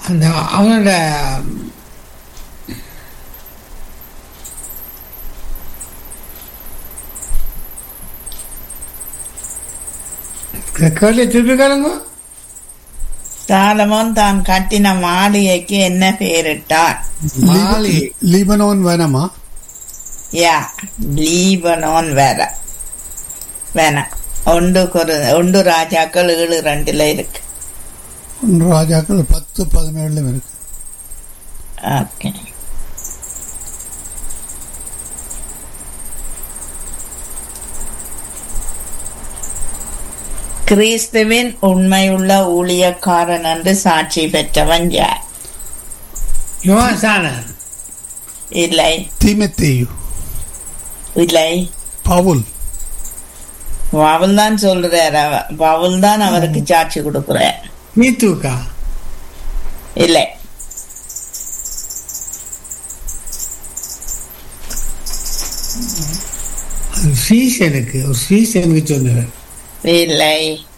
அந்த அவனோட கேள்வி திருப்பி கேளுங்க சாலமோன் தான் கட்டின மாளிகைக்கு என்ன பெயரிட்டார் மாலி லீபனோன் வனமா யா லீபனோன் வேற வேணாம் ஒன்று குரு ஒன்று ராஜாக்கள் ஏழு ரெண்டுல இருக்கு ஒன்று ராஜாக்கள் பத்து பதினேழுல இருக்கு ஓகே கிறிஸ்துவின் உண்மையுள்ள ஊழியக்காரன் என்று சாட்சி பெற்றவன் யார் யோசானன் இல்லை தீமெத்தேயு இல்லை பவுல் பவுல் தான் சொல்றார் அவ- பவுல் தான் அவருக்கு சாட்சி கொடுக்கிறார் நீத்துக்கா இல்லை அது சீசனுக்கு ஒரு சீசனுக்கு சொன்னவர் இல்லை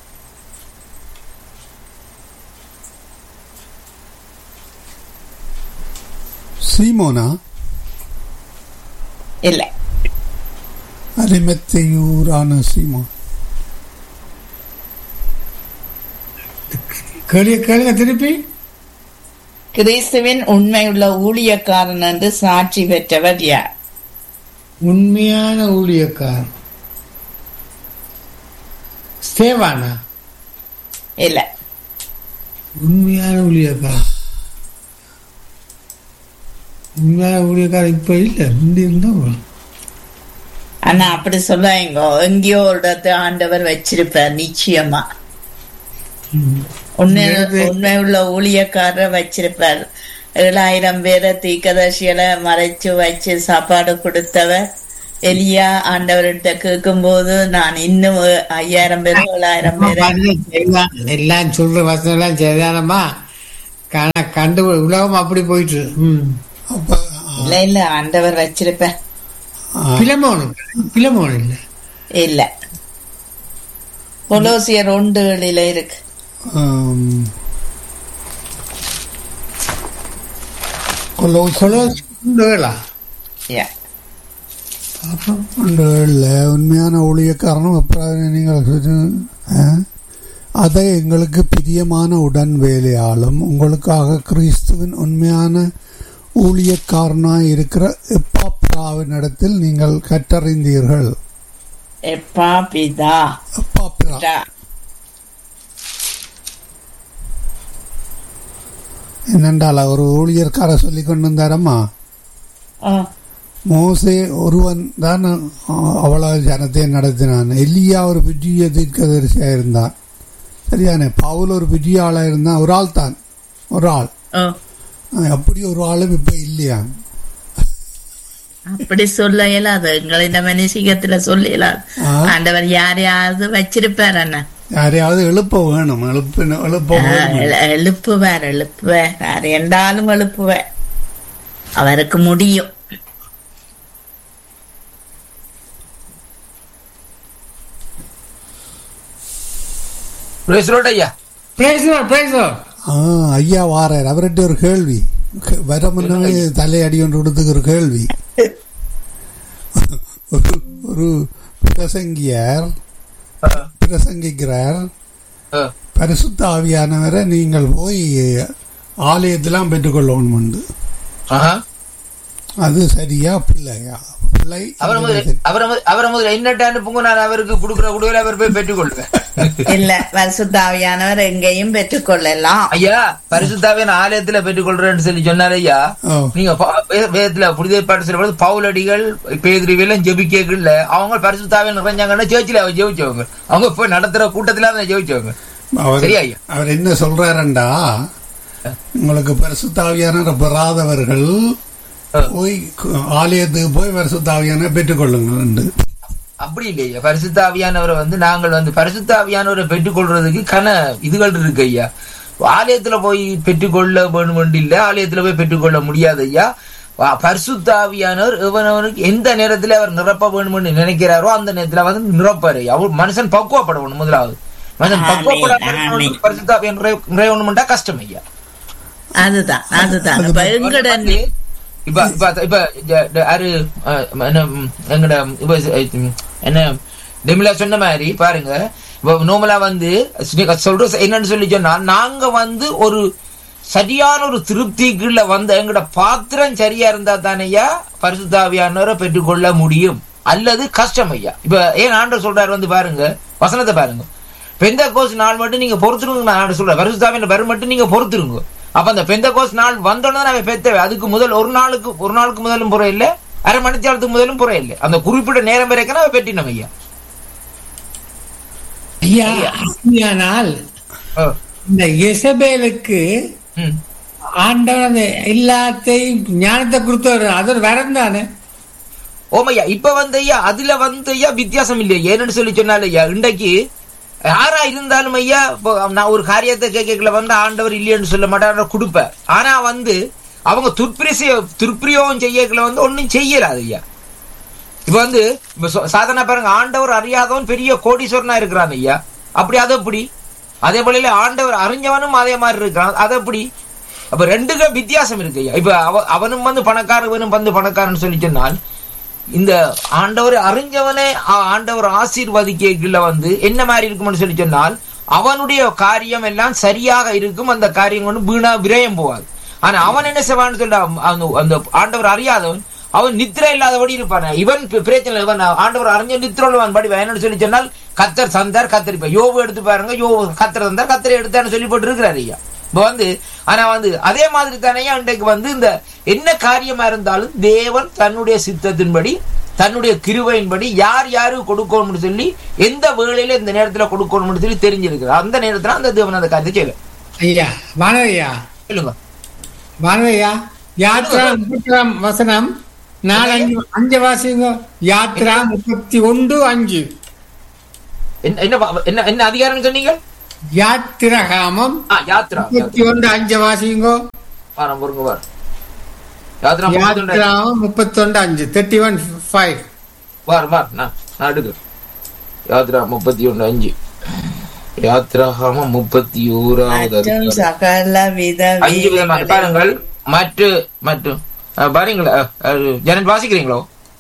சீமோனா இல்லை அரிமெத்தையூரான சீமோன் கேள்வி கேளுங்க திருப்பி கிறிஸ்துவின் உண்மையுள்ள ஊழியக்காரன் என்று சாட்சி பெற்றவர் யார் உண்மையான ஊழியக்காரன் ஸ்தேவானா இல்லை உண்மையான ஊழியக்காரன் உண்மையான ஊழியக்காரன் இப்ப இல்ல முந்தி இருந்தவங்க ஆனா அப்படி சொல்லாங்க எங்கேயோ ஒரு இடத்து ஆண்டவர் வச்சிருப்பார் நிச்சயமா உண்மை நேரத்து- உண்மை உள்ள ஊழியக்காரர் வச்சிருப்பார் ஏழாயிரம் பேரை தீக்கதர்சிகளை மறைச்சு வச்சு சாப்பாடு கொடுத்தவர் எலியா ஆண்டவர்கிட்ட கேட்கும்போது நான் இன்னும் ஏ- ஐயாயிரம் பேர் ஏழாயிரம் பேரை எல்லாம் எல்லாம் சொல்ற வசனம் எல்லாம் சரிதானம்மா கண- கண்டு உலகம் அப்படி போயிட்டு ம். அப்ப இல்ல இல்ல ஆண்டவர் வச்சிருப்பேன் பிலமோன் பிலமோன் இல்ல இல்ல கொலோசியர் ஒன்றுகளில இருக்கு ஆம், கொலோஸ் கொலோஸ் உண்டுகளா? Yeah. அப்புறம் ஆண்டுகள்ல உண்மையான ஊழியக்காரனும் அப்புறம் நீங்கள் சொன்ன- ஆ? அதை எங்களுக்கு பிரியமான உடன் வேலையாலும் உங்களுக்காக கிறிஸ்துவின் உண்மையான ஊழியக்காரனாய் இருக்கிற எப்பாப்ராவின் இடத்தில் நீங்கள் கற்றறிந்தீர்கள் எப்பா பிதா எப்பாப்ரா டா. என்னென்றால் ஒரு ஊழியர்கார சொல்லி கொண்டு வந்தாரம்மா ஆ, மோசே ஒருவன் தான் அவ்வளவு ஜனத்தை நடத்தினான் எலியா ஒரு பெரிய தீர்க்கதரிசியா இருந்தான் சரியானே பவுல் ஒரு பெரிய ஆளா இருந்தான் ஒரு ஆள் தான் ஒரு ஆள் ஆ. அப்படி ஒரு ஆளும் இப்ப இல்லையா அப்படி சொல்ல இயலாது எங்களின் மனுஷிகத்துல சொல்ல இயலாது ஆ. ஆண்டவர் யாரையாவது வச்சிருப்பார் அண்ணா யாரையாவது எழுப்ப வேணும் எழுப்பு எழுப்ப வேணும். எழுப்புவார் எழுப்புவார் யார் என்றாலும் எழுப்புவார் அவருக்கு முடியும் Praise the Lord, ஐயா Praise the Lord, praise the Lord. ஆ, ஐயா வாரார் அவர்கிட்ட ஒரு கேள்வி வர முன்னமே தலையடி ஒன்று கொடுத்துக்கு ஒரு கேள்வி ஒரு ஒரு பிரசங்கியார் பிரசங்கிக்கிறார் ஆ. பரிசுத்த ஆவியானவரை நீங்கள் போய் ஆலயத்தெல்லாம் பெற்றுக்கொள்ளணும் உண்டு ஆஹா. அது சரியா பிள்ளையா பிள்ளை அவரை முதல்ல அவரை முதல்ல- அவரை முதல்ல என்னட்ட அனுப்புங்க நான் அவருக்கு கொடுக்குற கொடுக்கல அவர் போய் பெற்றுக்கொள்வேன் இல்ல பரிசுத்தாவியானவர் எங்கேயும் பெற்றுக்கொள்ளலாம் ஐயா பரிசுத்தாவின் ஆலயத்துல பெற்றுக்கொள்றேன்னு சொல்லி சொன்னார் ஐயா ஓ. நீங்க பா- வே- வேதத்துல புனித பாட்டு சொல்லும்போது பவுலடிகள் பேதிரிவிலும் ஜெபிக்கல அவங்க பரிசுத்தாவின் நிறைஞ்சாங்கன்னா சேர்ச்சில அவங்க ஜெயிச்சவங்க அவங்க போய் நடத்துற கூட்டத்துல அவங்க ஜெயிச்சவங்க அவர் சரியா ஐயா அவர் என்ன சொல்றாருண்டா உங்களுக்கு பரிசுத்தாவியான பெறாதவர்கள் ஆ. போய் கு- ஆலயத்துக்கு போய் பரிசுத்தாவியான பெற்றுக்கொள்ளுங்கள் அப்படி இல்லையா பரிசுத்தாவியானவரை வந்து நாங்கள் வந்து பரிசுத்தாவியானவரை பெற்றுக்கொள்றதுக்கு கன இதுகள் இருக்கு ஐயா ஆலயத்துல போய் பெற்றுக்கொள்ள வேணும் இல்ல ஆலயத்துல போய் பெற்றுக்கொள்ள முடியாது ஐயா வா- பரிசுத்தாவியானவர் எவனவனுக்கு எந்த நேரத்துல அவர் நிரப்ப வேணும்னு நினைக்கிறாரோ அந்த நேரத்துல வந்து நிரப்பாரு ஐயா. அவர் மனுஷன் பக்குவப்படணும் முதலாவது மனுஷன் ஆமென், பக்குவப்படாம ஆமென். பரிசுத்தாவியான நிறைவேணும்டா கஷ்டம் ஐயா அதுதான் அதுதான் இப்ப எங்கட வந்து, இப்ப இப்ப இப்ப ஜ- ஜ- யாரு அஹ், என்ன ம், எங்கட இப்ப ம், என்ன டெமிலா சொன்ன மாதிரி பாருங்க இப்ப நோமலா வந்து நீங்க சொல்ற என்னன்னு சொல்லி சொன்னா நாங்க வந்து ஒரு சரியான ஒரு திருப்திக்குள்ள வந்த எங்கட பாத்திரம் சரியா இருந்தா தானையா பரிசுத்தாவியானவரை பெற்றுக்கொள்ள முடியும் அல்லது கஷ்டம் ஐயா இப்ப ஏன் ஆண்டவர் சொல்றாரு வந்து பாருங்க வசனத்தை பாருங்க பெந்த கோஸ் நாள் மட்டும் நீங்க பொறுத்துருங்க நான் ஆண்டவர் சொல்றேன் பரிசுத்தாவின் வரும் மட்டும் நீங்க பொறுத்துருங்க அப்ப அந்த பெந்த கோஸ் நாள் வந்தோடனே நம்ம பெத்தவை அதுக்கு முதல் ஒரு நாளுக்கு ஒரு நாளுக்கு முதலும் புற இல்லை அரை மணித்தியாலத்துக்கு முதலும் புற இல்லை அந்த குறிப்பிட்ட நேரம் வரைக்கும் நம்ம பெற்றினோம் ஐயா ஐயா அப்படியானால் ஓ, இந்த எசபேலுக்கு ம். ஆண்டவன் அந்த எல்லாத்தையும் ஞானத்தை கொடுத்தவர் அது ஒரு வரம் தானே ஓமையா இப்ப வந்து ஐயா அதுல வந்து ஐயா வித்தியாசம் இல்லையா ஏன்னு சொல்லி சொன்னால ஐயா இன்றைக்கு யாரா இருந்தாலும் ஐயா இப்போ நான் ஒரு காரியத்தை கேட்கல வந்து ஆண்டவர் இல்லைன்னு சொல்ல மாட்டார் கொடுப்பேன் ஆனா வந்து அவங்க துர்பிரிசிய துர்பிரியோகம் செய்யக்கல வந்து ஒன்னும் செய்யல அது ஐயா இப்ப வந்து இப்ப சொ- சாதாரண பாருங்க ஆண்டவர் அறியாதவன் பெரிய கோடீஸ்வரனா இருக்கிறான் ஐயா அப்படி அது எப்படி அதே போல ஆண்டவர் அறிஞ்சவனும் அதே மாதிரி இருக்கிறான் அது எப்படி அப்ப ரெண்டுக்கு வித்தியாசம் இருக்கு ஐயா இப்ப அவ- அவனும் வந்து பணக்காரன் இவனும் வந்து பணக்காரன் சொல்லி சொன்னால் இந்த ஆண்டவர் அறிஞ்சவனே ஆ- ஆண்டவர் ஆசீர்வதிக்கல வந்து என்ன மாதிரி இருக்கும்னு சொல்லி சொன்னால் அவனுடைய காரியம் எல்லாம் சரியாக இருக்கும் அந்த காரியம் கொண்டு வீணா விரயம் போகாது ஆனா அவன் என்ன செய்வான்னு சொல்ல அந்த அந்த ஆண்டவர் அறியாதவன் அவன் நித்திரை இல்லாதபடி இருப்பான் இவன் பி- பிரச்சனை இல்லை. இவன் ஆண்டவர் அறிஞ்ச நித்திரோடுவான் படி என்னன்னு சொல்லி சொன்னால் கத்தர் தந்தார் கத்தர் இப்ப யோபு எடுத்து பாருங்க யோபு கத்தர் தந்தார் கத்தரை எடுத்தான்னு சொல்லி போட்டு இருக்கிறாரு ஐயா இப்ப வந்து ஆனா வந்து அதே மாதிரி தானே இன்றைக்கு வந்து இந்த என்ன காரியமா இருந்தாலும் தேவன் தன்னுடைய சித்தத்தின்படி தன்னுடைய கிருபையின்படி யார் யாருக்கு கொடுக்கணும்னு சொல்லி எந்த வேளையில இந்த நேரத்துல கொடுக்கணும்னு சொல்லி தெரிஞ்சிருக்கிறார் அந்த நேரத்துல அந்த தேவன் அந்த காரியத்தை செய்யல ஐயா வானவையா சொல்லுங்க வானவையா யாத்ரா முப்பத்தாம் வசனம் நாலு அஞ்சு அஞ்சு வாசிங்க யாத்ரா முப்பத்தி ஒன்று அஞ்சு என்ன என்ன வா- என்ன என்ன அதிகாரம் சொன்னீங்க யாத்திரகாமம் ஆ யாத்ரா முப்பத்தி ஒன்று அஞ்சு வாசிங்கோ வாரம் பொருங்க வாரம் யாத்ரா முப்பத்தி ஒன்று. யாத்திராமம் முப்பத்தி ஒன்று அஞ்சு தேர்ட்டி ஒன் ஃபைவ் வார் வார் நான் நான் எடுக்கிறேன் யாத்ரா முப்பத்தி ஒன்று அஞ்சு யாத்ராகாம முப்பத்தி ஓராவது மற்றும் அதிகாரம். சகல வித அஞ்சு விதமாக பாருங்கள் மற்ற மற்றும் அஹ், பாருங்களா அஹ், அஹ், ஜனன் வாசிக்கிறீங்களோ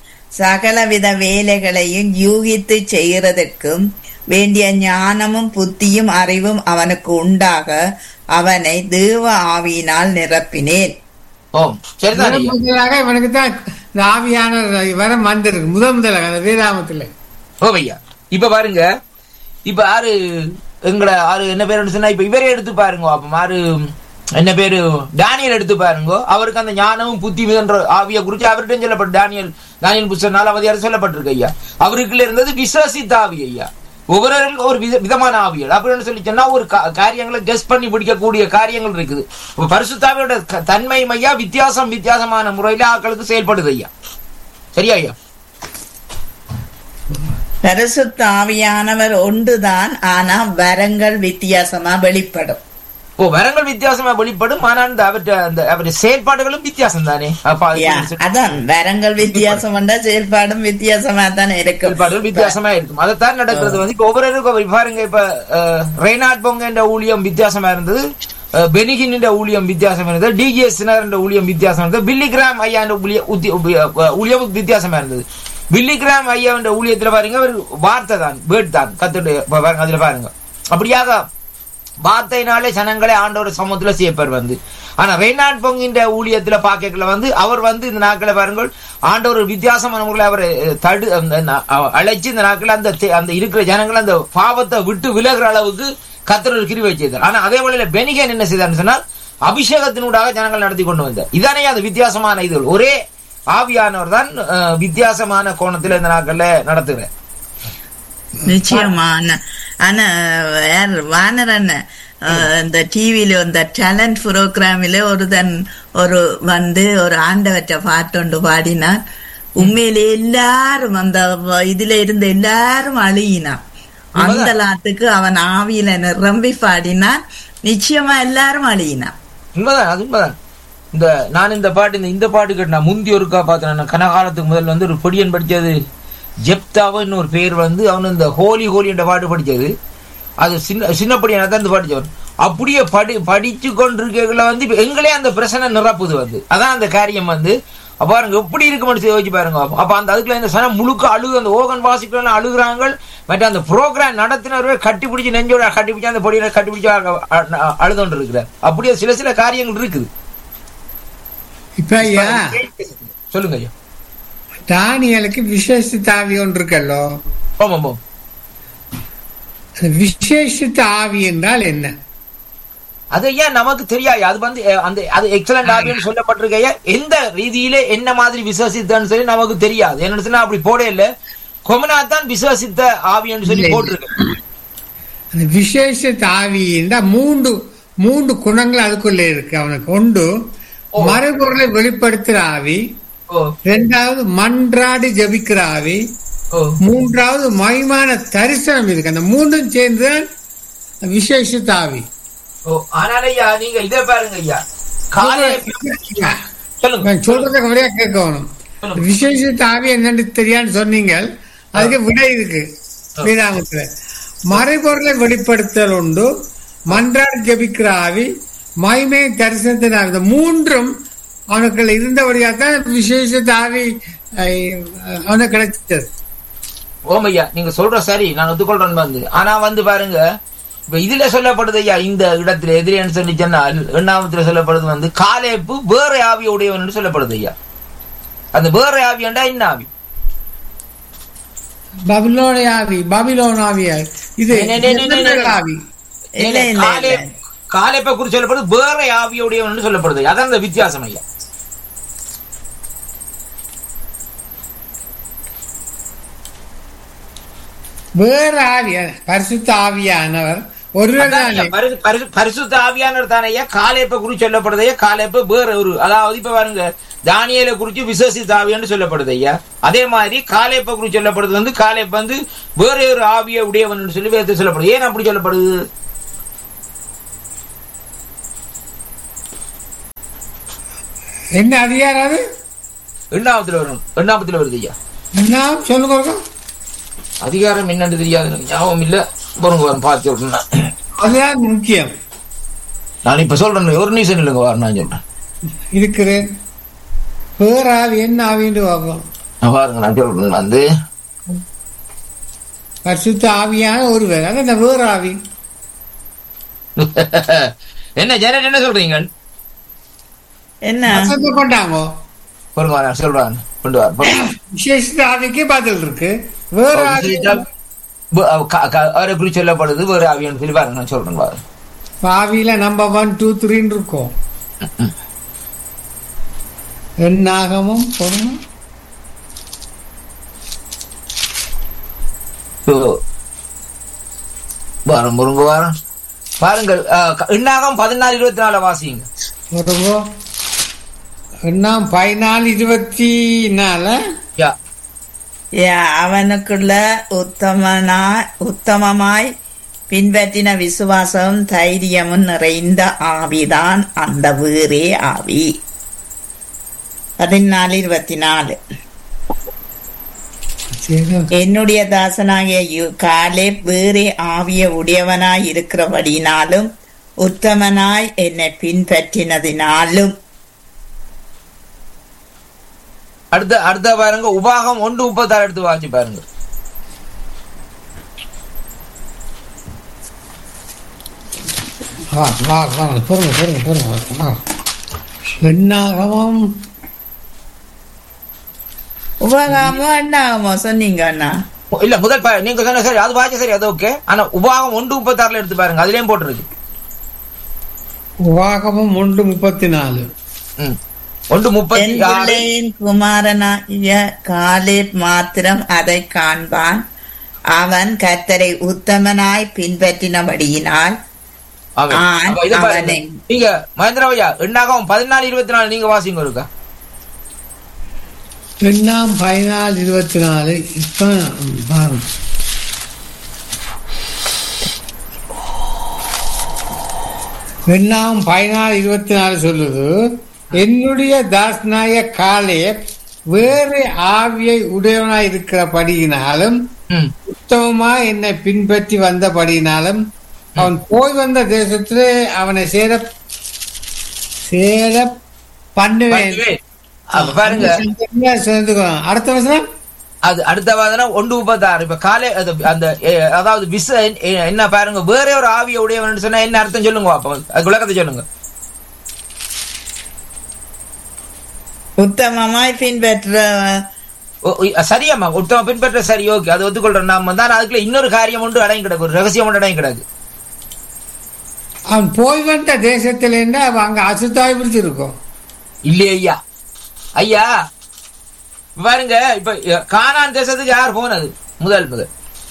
சகலவித வேலைகளையும் யூகித்து செய்கிறதற்கும் வேண்டிய ஞானமும் புத்தியும் அறிவும் அவனுக்கு உண்டாக அவனை தேவ ஆவியினால் நிரப்பினேன் ஓம் சரிதான் ஐயா. முதலாக இவனுக்கு தான் இந்த ஆவியான வரம் வந்திருக்கு முதல் முதலாக அந்த வேதாமத்துல ஓ ஐயா இப்ப பாருங்க இப்ப ஆறு எங்கட ஆறு என்ன பேருன்னு சொன்னா இப்ப இவரே எடுத்து பாருங்க அப்ப ஆறு என்ன பேரு டானியல் எடுத்து பாருங்க அவருக்கு அந்த ஞானமும் புத்தி என்ற ஆவிய குறிச்சு அவர்கிட்ட சொல்லப்பட்டு டானியல் டானியல் புஸ்தகம் நாலாவது அதிகாரம் சொல்லப்பட்டிருக்கு ஐயா அவருக்குள்ள இருந்தது விசுவாசித்த ஆவி ஐயா ஒவ்வொருவருக்கும் ஒரு வித- விதமான ஆவியல் அப்படின்னு சொல்லி சொன்னா ஒரு கா- காரியங்களை கெஸ் பண்ணி பிடிக்கக்கூடிய காரியங்கள் இருக்குது இப்ப பரிசுத்தாவியோட க- தன்மை ஐயா வித்தியாசம் வித்தியாசமான முறையில ஆட்களுக்கு செயல்படுது ஐயா சரியா ஐயா பரிசுத்த ஆவியானவர் ஒன்றுதான் ஆனா வரங்கள் வித்தியாசமா வெளிப்படும் ஓ வரங்கள் வித்தியாசமா வெளிப்படும் ஆனால் இந்த அவற்ற அந்த அவருடைய செயல்பாடுகளும் வித்தியாசம் தானே அப்ப அது யா, அதான் வரங்கள் வித்தியாசம் வந்தா செயல்பாடும் வித்தியாசமா தான் இருக்கும் செயல்பாடுகள் வித்தியாசமா இருக்கும் அதைத்தான் நடக்கிறது வந்து இப்ப ஒவ்வொருவருக்கும் இப்ப பாருங்க இப்ப அஹ், ரெய்னாட் பொங்க என்ற ஊழியம் வித்தியாசமா இருந்தது அஹ், பெனிகின் என்ற ஊழியம் வித்தியாசம் இருந்தது டிஜிஎஸ் சினர் என்ற ஊழியம் வித்தியாசம் இருந்தது பில்லி கிராம் ஐயா என்ற ஊழிய- உத்தி- உப- அஹ், ஊழியம் வித்தியாசமா இருந்தது பில்லி கிராம் ஐயா என்ற ஊழியத்துல பாருங்க ஒரு வார்த்தை தான் வேர்ட் தான் கத்துட்டு பாருங்க அதுல பாருங்க அப்படியாக வார்த்தையினாலே ஜனங்களே ஆண்டவர் சமூகத்துல சேர்ப்பார் வந்து ஆனா ரெய்னாட் பொங்கின்ற ஊழியத்துல பாக்கல வந்து அவர் வந்து இந்த நாட்களை பாருங்கள் ஆண்டவர் ஒரு வித்தியாசமான முறையில் அவரை அஹ், தடு அந்த நா- அவ- அழைச்சு இந்த நாட்கள் அந்த தே- அந்த இருக்கிற ஜனங்கள் அந்த பாவத்தை விட்டு விலகுற அளவுக்கு கத்தர் ஒரு கிருவை செய்தார் ஆனா அதே போல பெனிகன் என்ன செய்தார்னு சொன்னால் அபிஷேகத்தினூடாக ஜனங்கள் நடத்தி கொண்டு வந்தார் இதானே அது வித்தியாசமான இது ஒரே ஆவியானவர் தான் அஹ், வித்தியாசமான கோணத்துல இந்த நாட்கள்ல நடத்துகிறார் நிச்சயமா ஆனா ஆனா யார் வானர் அண்ணன் அஹ், இந்த டிவில இந்த டேலண்ட் ப்ரோக்ராமில ஒருதன் ஒரு வந்து ஒரு ஆண்டவற்றை பாட்டொண்டு பாடினான் உண்மையிலே எல்லாரும் அந்த வ- இதுல இருந்த எல்லாரும் அழுகினான் அந்த லாத்துக்கு அவன் ஆவியில நிரம்பி பாடினான் நிச்சயமா எல்லாரும் அழுகினான் உண்மைதான் அது உண்மைதான் இந்த நான் இந்த பாட்டு இந்த இந்த பாட்டு கேட்டு நான் முந்தி ஒருக்கா பார்த்தேன் நான் கனகாலத்துக்கு முதல்ல வந்து ஒரு பொடியன் படிச்சது ஜெப்தாவன்னு ஒரு பேர் வந்து அவனு இந்த ஹோலி ஹோலி என்ற பாட்டு படிச்சது அது சின்ன சின்னப்படியான தான் இந்த படிச்சவர் அப்படியே படி படிச்சு கொண்டிருக்கல வந்து இப்ப எங்களே அந்த பிரச்சனை நிரப்புது வந்து அதான் அந்த காரியம் வந்து அப்ப பாருங்க எப்படி இருக்கும்னு யோசிச்சு பாருங்க அப்ப அந்த அதுக்குள்ள இந்த சனம் முழுக்க அழுகு அந்த ஓகன் வாசிக்கலாம் அழுகுறாங்க மற்ற அந்த ப்ரோக்ராம் நடத்தினவர் கட்டி பிடிச்சி நெஞ்சோட கட்டி பிடிச்சி அந்த பொடியில கட்டி பிடிச்சி அழுதொண்டு இருக்கிறார் அப்படியே சில சில காரியங்கள் இருக்குது இப்ப ஐயா சொல்லுங்க ஐயா தானியலுக்கு விசேஷித்த ஆவி ஒன்று இருக்கல்லோ ஆமாம் ஆமாம் அந்த விசேஷித்த ஆவி என்றால் என்ன அது ஏன் நமக்கு தெரியாது அது வந்து அஹ், அந்த அது எக்ஸலண்ட் ஆவின்னு சொல்லப்பட்டிருக்கைய எந்த ரீதியில என்ன மாதிரி விசுவாசித்தன்னு சொல்லி நமக்கு தெரியாது என்ன சொன்னா அப்படி போட இல்ல கொமனா தான் விசுவாசித்த ஆவின்னு சொல்லி இல்லை. போட்டிருக்கு அந்த விசேஷித்த ஆவி என்றால் மூன்று மூன்று குணங்கள் அதுக்குள்ளே இருக்கு அவனுக்கு ஒன்று ஓ. மறுபொருளை வெளிப்படுத்துற ஆவி ஓ ரெண்டாவது மன்றாடி ஜபிக்கிற ஆவி ஓ மூன்றாவது மகிமான தரிசனம் இருக்கு அந்த மூன்றும் சேர்ந்துதான் விசேஷித்த ஆவி ஓ ஆனால் ஐயா நீங்க இதை பாருங்க ஐயா காலை சொல்லுங்க நான் சொல்றதுக்கு முறையா கேட்கணும் சொல்லுங்க. விசேஷித்த ஆவி என்னன்னு தெரியான்னு சொன்னீங்க அதுக்கு விடை இருக்கு வேதாகத்துல மறைபொருளை வெளிப்படுத்தல் உண்டு மன்றாடி ஜபிக்கிற ஆவி மகிமை தரிசனத்தின் ஆவி இந்த மூன்றும் அவனுக்குள்ள இருந்தபடியா தான் விசேஷித்த ஆவி அஹ், அவனுக்கு கிடைச்சது ஓம் ஐயா நீங்க சொல்ற சரி நான் ஒத்துக்கொள்றேன் வந்து ஆனா வந்து பாருங்க இப்ப இதுல சொல்லப்படுது ஐயா இந்த இடத்துல எதிரின்னு சொல்லி சொன்னால் எண்ணாமத்துல சொல்லப்படுது வந்து காலேப்பு வேற ஆவி உடையவன் சொல்லப்படுது ஐயா அந்த வேற ஆவியாண்டா என்ன ஆவி பபிலோன ஆவி பபிலோன் ஆவி இது நே, நே, நே, நே, நே, நே. ஆவி இல்ல இல்ல காலே இல்ல காலேப்பை குறித்து சொல்லப்படுது வேற ஆவியுடையவன் சொல்லப்படுது அதான் அந்த வித்தியாசம் ஐயா வேற ஆவி பரிசுத்த ஆவியானவர் ஒருவர் அதான் ஐயா, தானே பரிசு- பரிசு- பரிசுத்த ஆவியானவர் தானே ஐயா காலேப்பை குறித்து சொல்லப்படுது ஐயா காலேப்ப வேற ஒரு அதாவது இப்ப பாருங்க தானியலை குறித்து விசேஷித்த ஆவியான்னு சொல்லப்படுது ஐயா அதே மாதிரி காலேப்பை குறித்து சொல்லப்படுது வந்து காலேப்ப வந்து வேற ஒரு ஆவிய உடையவன் சொல்லி வேதத்தில் சொல்லப்படுது ஏன் அப்படி சொல்லப்படுது என்ன அதிகாரம் அது எண்ணாமத்துல வரும் எண்ணாமத்துல வருது ஐயா என்ன சொல்லுங்க ஒருக்கா. அதிகாரம் என்னன்னு தெரியாது எனக்கு ஞாபகம் இல்ல பொருங்க வரும் பார்த்து சொல்றேன் அதுதான் முக்கியம் நான் இப்ப சொல்றேன் ஒரு நிமிஷம் இல்லைங்க வர நான் சொல்றேன் இருக்கிறேன் வேற ஆவி என்ன ஆவின்னு பார்ப்போம் நான் பாருங்க நான் சொல்றேன் வந்து பரிசுத்த ஆவியான ஒருவர் அது என்ன வேற ஆவி என்ன ஜெனரேட் என்ன சொல்றீங்க என்ன அசத்தப்பட்டாங்க பொருங்க வர சொல்றேன் கொண்டு வர பொறுங்க. விசேஷித்த ஆவிக்கே பதில் இருக்கு வேற ஆவி ப- அவ க- க- அவரை குறித்து சொல்லப்படுது வேறு ஆவியான்னு சொல்லி பாருங்க நான் சொல்றேன் பாருங்க ஆவியில நம்பர் ஒன் டூ த்ரீன்னு இருக்கும் என்னாகமும் பொருளும் ஓ. வாரம் பொருங்க வாரம் பாருங்கள் அஹ், க- எண்ணாகம் பதினாலு இருபத்தி நாலு வாசிங்க வருங்கோ என்ன பதினாலு இருபத்தி நாலு யா யா, அவனுக்குள்ள உத்தமனா உத்தமமாய் பின்பற்றின விசுவாசம் தைரியமும் நிறைந்த ஆவிதான் அந்த வேறே ஆவி பதினாலு இருபத்தி நாலு சரி என்னுடைய தாசனாகிய யு- காலே வேறே ஆவிய உடையவனாய் இருக்கிறபடினாலும் உத்தமனாய் என்னை பின்பற்றினதினாலும் அடுத்த அடுத்த பாருங்க உபாகம் ஒன்று முப்பத்தாறு எடுத்து வாசி பாருங்க வா வா வா பொருங்க பொருங்க பொருங்க வா என்னாகமும் உபகாமோ அண்ணாகமோ சொன்னீங்க அண்ணா இல்ல முதல் பா- நீங்க சொன்ன சரி அது வாசி சரி அது ஓகே ஆனா உபாகம் ஒன்று முப்பத்தாறுல எடுத்து பாருங்க அதுலயும் போட்டிருக்கு உவாகமும் ஒன்று முப்பத்தி நாலு ம். ஒன்று முப்பத்தி என் ஆறு பிள்ளையின் குமாரனாகிய காலேப் மாத்திரம் அதை காண்பான் அவன் கர்த்தரை உத்தமனாய் பின்பற்றினபடியினால் ஆமென். ஆண் அப்ப இதை பாருங்க. அவனை. நீங்க மகேந்திரவையா எண்ணாகம் பதினாலு இருபத்தி நாலு நீங்க வாசிங்க இருக்கா எண்ணாம் பதினாலு இருபத்தி நாலு இப்ப பாருங்க எண்ணாம் பதினாலு இருபத்தி நாலு சொல்லுது என்னுடைய தாஸ்நாய காலே வேறு ஆவியை உடையவனாய் இருக்கிறபடியினாலும் ம் உத்தமமா என்னை பின்பற்றி வந்தபடினாலும் அவன் போய் வந்த தேசத்திலே அவனை சேர சேர பண்ணுவேன் பண்ணுவேன். அப்ப பாருங்க சேர்ந்துக்கோ அடுத்த வசனம் அது அடுத்த வாதனம் ஒன்று முப்பத்தாறு இப்ப காலை அது அந்த எ, அதாவது விச எ, என்ன பாருங்க வேற ஒரு ஆவிய உடையவன் சொன்னா என்ன அர்த்தம் சொல்லுங்க அப்ப அது விளக்கத்தை சொல்லுங்க உத்தமமாய் பின்பற்ற ஓ, ஓ, சரியாம்மா உத்தம பின்பற்ற சரி ஓகே அது ஒத்துக்கொள்றோம் நாம தான் அதுக்குள்ள இன்னொரு காரியம் ஒன்று அடங்கி கிடக்கு ஒரு ரகசியம் ஒன்று அடங்கி கிடக்கு அவன் போய் வந்த தேசத்துல இருந்து அவன் அங்க அசுத்தாய் பிடிச்சிருக்கும் இல்லையே ஐயா ஐயா பாருங்க இப்ப அ, கானான் தேசத்துக்கு யார் போனது முதல் முதல்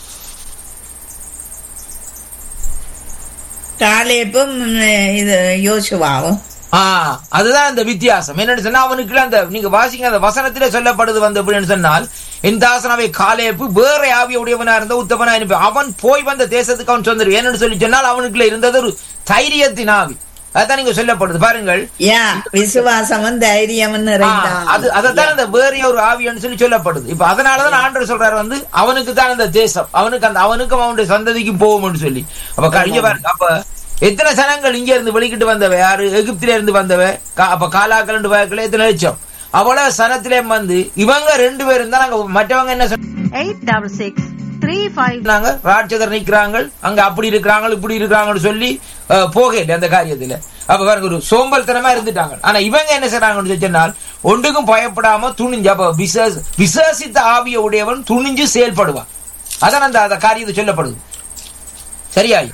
காலேப்பும் இது யோசுவாவும் ஆ அதுதான் அந்த வித்தியாசம் என்னன்னு சொன்னா அவனுக்கு அந்த நீங்க வாசிங்க அந்த வசனத்திலே சொல்லப்படுது வந்து அப்படின்னு சொன்னால் என் தாசனாவை காலேப்பு வேற ஆவிய உடையவனா இருந்த உத்தமனா இருப்ப அவன் போய் வந்த தேசத்துக்கு அவன் சொந்தர் என்னன்னு சொல்லி சொன்னால் அவனுக்குள்ள இருந்தது ஒரு தைரியத்தின் ஆவி அதான் நீங்க சொல்லப்படுது பாருங்கள் யா விசுவாசமும் தைரியமும் ஆ, நிறைந்தான் அது அதைத்தான் அந்த வேற ஒரு ஆவின்னு சொல்லி சொல்லப்படுது இப்ப அதனாலதான் ஆண்டவர் சொல்றாரு வந்து அவனுக்கு தான் அந்த தேசம் அவனுக்கு அந்த அவனுக்கும் அவனுடைய சந்ததிக்கும் போகும்னு சொல்லி அப்ப க- இங்க பாருங்க அப்ப எத்தனை சனங்கள் இங்க இருந்து வெளிக்கிட்டு வந்தவ யாரு எகிப்தில இருந்து வந்தவ கா- அப்ப காலாக்கள் ரெண்டு பேருக்குள்ள எத்தனை லட்சம் அவ்வளவு சனத்திலே வந்து இவங்க ரெண்டு பேரும் தான் நாங்க மற்றவங்க என்ன சொன்னாங்க eight double six three five ராட்சதர் நிக்கிறாங்க அங்க அப்படி இருக்கிறாங்க இப்படி இருக்கிறாங்கன்னு சொல்லி அஹ், போகல அந்த காரியத்துல அப்ப பாருங்க ஒரு சோம்பல்தனமா இருந்துட்டாங்க ஆனா இவங்க என்ன செய்றாங்கன்னு சொல்லி சொன்னால் ஒன்றுக்கும் பயப்படாம துணிஞ்சு அப்ப விசேஷ விசேஷித்த ஆவிய உடையவன் துணிஞ்சு செயல்படுவான் அதான் அந்த அந்த காரியத்தை சொல்லப்படுது சரியா ஐயா?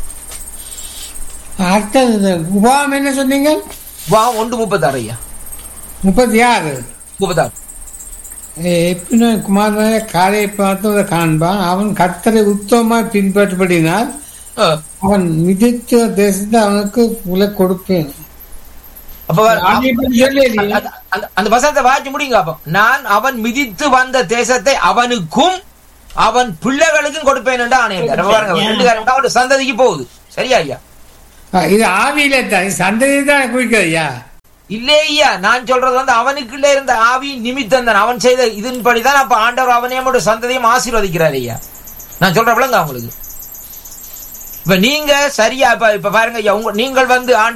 அடுத்தது இந்த உபாம் என்ன சொன்னீங்க வா ஒன்று முப்பத்தாறு ஐயா முப்பத்தி ஆறு முப்பத்தாறு எப்பின குமாரனாய காலை பார்த்து காண்பான் அவன் கர்த்தரை உத்தமமாய் பின்பற்றபடினால் அஹ், அவன் மிதித்த தேசத்தை அவனுக்கு உல கொடுப்பேன் அப்ப பாரு- ஆவியை பற்றி சொல்லி அந்த- அந்த- அந்த- அந்த வசனத்தை வாசி முடிங்க அப்போ நான் அவன் மிதித்து வந்த தேசத்தை அவனுக்கும் அவன் பிள்ளைகளுக்கும் கொடுப்பேன் என்று ஆணையிட்டார் அப்ப பாருங்க ரெண்டு காரியம் அவருடைய சந்ததிக்கு போகுது சரியா ஐயா இது ஆவியில தான் இது சந்ததி தான் குறிக்கிறது ஐயா இல்லே ஐயா நான் சொல்றது வந்து அவனுக்குள்ளே இருந்த ஆவி நிமித்தம் தான் அவன் செய்த இதன்படிதான் அப்ப ஆண்டவர் அவனையும் அவனுடைய சந்ததியும் ஆசீர்வதிக்கிறார் ஐயா நான் சொல்ற விளங்க உங்களுக்கு இப்ப நீங்க சரியா இப்ப இப்ப பாருங்க ஐயா உங்க நீங்கள் வந்து ஆண்டவர்